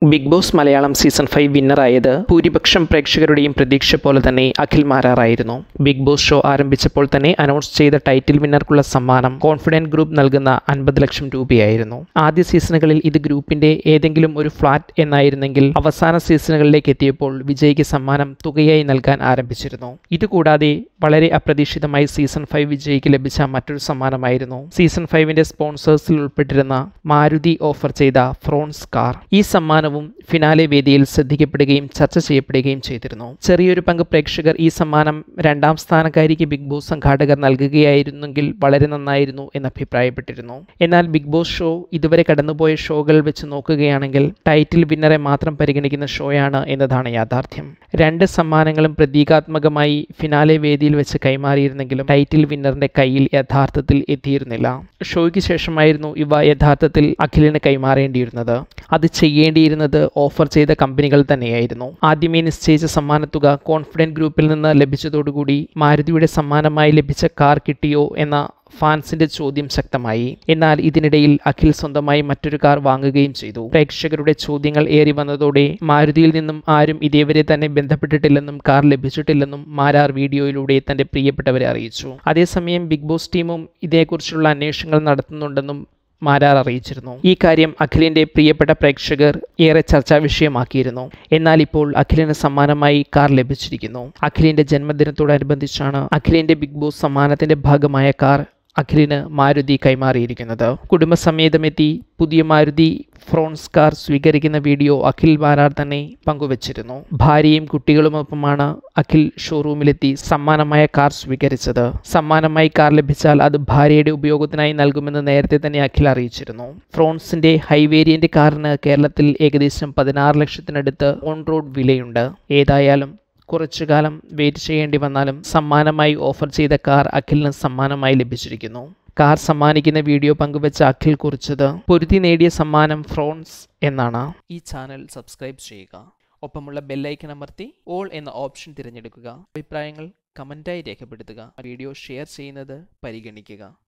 big boss Malayalam season five വിന്നറായത് ഭൂരിപക്ഷം പ്രേക്ഷകരുടെയും പ്രതീക്ഷ പോലെ തന്നെ അഖിൽ മാരാറായിരുന്നു ബിഗ് ബോസ് ഷോ ആരംഭിച്ചപ്പോൾ തന്നെ അനൗൺസ് ചെയ്ത ടൈറ്റിൽ വിന്നർക്കുള്ള സമ്മാനം കോൺഫിഡൻറ്റ് ഗ്രൂപ്പ് നൽകുന്ന അൻപത് ലക്ഷം രൂപയായിരുന്നു ആദ്യ സീസണുകളിൽ ഇത് ഗ്രൂപ്പിന്റെ ഏതെങ്കിലും ഒരു ഫ്ലാറ്റ് എന്നായിരുന്നെങ്കിൽ അവസാന സീസണുകളിലേക്ക് എത്തിയപ്പോൾ വിജയിക്ക് സമ്മാനം തുകയായി നൽകാൻ ആരംഭിച്ചിരുന്നു ഇതുകൂടാതെ വളരെ അപ്രതീക്ഷിതമായി സീസൺ ഫൈവ് വിജയിക്ക് ലഭിച്ച മറ്റൊരു സമ്മാനമായിരുന്നു സീസൺ ഫൈവിന്റെ സ്പോൺസേഴ്സിൽ ഉൾപ്പെട്ടിരുന്ന മാരുതി ഓഫർ ചെയ്ത ഫ്രോൺസ് കാർ ഈ സമ്മാനവും ഫിനാലെ വേദിയിൽ ശ്രദ്ധിക്കപ്പെടുകയും ചർച്ച ചെയ്യപ്പെടുകയും ചെയ്തിരുന്നു ചെറിയൊരു പങ്ക് പ്രേക്ഷകർ ഈ സമ്മാനം രണ്ടാം സ്ഥാനക്കാരിക്ക് ബിഗ് ബോസ് സംഘാടകർ നൽകുകയായിരുന്നെങ്കിൽ വളരെ നന്നായിരുന്നു എന്ന് അഭിപ്രായപ്പെട്ടിരുന്നു എന്നാൽ ബിഗ് ബോസ് ഷോ ഇതുവരെ കടന്നുപോയ ഷോകൾ വെച്ച് നോക്കുകയാണെങ്കിൽ ടൈറ്റിൽ വിന്നറെ മാത്രം പരിഗണിക്കുന്ന ഷോയാണ് എന്നതാണ് യാഥാർത്ഥ്യം രണ്ട് സമ്മാനങ്ങളും പ്രതീകാത്മകമായി ഫിനാലെ വേദിയിൽ വെച്ച് കൈമാറിയിരുന്നെങ്കിലും ടൈറ്റിൽ വിന്നറിന്റെ കയ്യിൽ യഥാർത്ഥത്തിൽ എത്തിയിരുന്നില്ല ഷോയ്ക്ക് ശേഷമായിരുന്നു ഇവ യഥാർത്ഥത്തിൽ അഖിലിന് കൈമാറേണ്ടിയിരുന്നത് അത് ചെയ്യേണ്ടിയിരുന്നത് ഓഫർ ചെയ്ത കമ്പനികൾ തന്നെയായിരുന്നു ആദ്യമേ നിശ്ചയിച്ച സമ്മാനത്തുക കോൺഫിഡൻറ്റ് ഗ്രൂപ്പിൽ നിന്ന് ലഭിച്ചതോടുകൂടി മാരുതിയുടെ സമ്മാനമായി ലഭിച്ച കാർ കിട്ടിയോ എന്ന ഫാൻസിന്റെ ചോദ്യം ശക്തമായി എന്നാൽ ഇതിനിടയിൽ അഖിൽ സ്വന്തമായി മറ്റൊരു കാർ വാങ്ങുകയും ചെയ്തു പ്രേക്ഷകരുടെ ചോദ്യങ്ങൾ ഏറി വന്നതോടെ മാരുതിയിൽ നിന്നും ആരും ഇതേവരെ തന്നെ ബന്ധപ്പെട്ടിട്ടില്ലെന്നും കാർ ലഭിച്ചിട്ടില്ലെന്നും മാരാർ വീഡിയോയിലൂടെ തന്റെ പ്രിയപ്പെട്ടവരെ അറിയിച്ചു അതേസമയം ബിഗ് ബോസ് ടീമും ഇതേക്കുറിച്ചുള്ള അന്വേഷണങ്ങൾ നടത്തുന്നുണ്ടെന്നും മാരാർ അറിയിച്ചിരുന്നു ഈ കാര്യം അഖിലിന്റെ പ്രിയപ്പെട്ട പ്രേക്ഷകർ ഏറെ ചർച്ചാ വിഷയമാക്കിയിരുന്നു എന്നാൽ ഇപ്പോൾ അഖിലിന് സമ്മാനമായി കാർ ലഭിച്ചിരിക്കുന്നു അഖിലിന്റെ ജന്മദിനത്തോടനുബന്ധിച്ചാണ് അഖിലിന്റെ ബിഗ് ബോസ് സമ്മാനത്തിന്റെ ഭാഗമായ കാർ അഖിലിന് മാരുതി കൈമാറിയിരിക്കുന്നത് കുടുംബസമേതമെത്തി പുതിയ മാരുതി ഫ്രോൺസ് കാർ സ്വീകരിക്കുന്ന വീഡിയോ അഖിൽ മാരാർ തന്നെ പങ്കുവച്ചിരുന്നു ഭാര്യയും കുട്ടികളുമൊപ്പമാണ് അഖിൽ ഷോറൂമിലെത്തി സമ്മാനമായ കാർ സ്വീകരിച്ചത് സമ്മാനമായി കാർ ലഭിച്ചാൽ അത് ഭാര്യയുടെ ഉപയോഗത്തിനായി നൽകുമെന്ന് നേരത്തെ തന്നെ അഖിൽ അറിയിച്ചിരുന്നു ഫ്രോൺസിന്റെ ഹൈ വേരിയന്റ് കാറിന് കേരളത്തിൽ ഏകദേശം പതിനാറ് ലക്ഷത്തിനടുത്ത് ഓൺ റോഡ് വിലയുണ്ട് ഏതായാലും കുറച്ചു കാലം വെയിറ്റ് ചെയ്യേണ്ടി വന്നാലും സമ്മാനമായി ഓഫർ ചെയ്ത കാർ അഖിലിന് സമ്മാനമായി ലഭിച്ചിരിക്കുന്നു കാർ സമ്മാനിക്കുന്ന വീഡിയോ പങ്കുവെച്ച അഖിൽ കുറിച്ചത് പൊരുതി നേടിയ സമ്മാനം ഫ്രോൺസ് എന്നാണ് ഈ ചാനൽ സബ്സ്ക്രൈബ് ചെയ്യുക ഒപ്പമുള്ള ബെല്ലൈക്കൺ അമർത്തി ഓൾ എന്ന ഓപ്ഷൻ തിരഞ്ഞെടുക്കുക അഭിപ്രായങ്ങൾ കമൻറ്റായി രേഖപ്പെടുത്തുക വീഡിയോ ഷെയർ ചെയ്യുന്നത് പരിഗണിക്കുക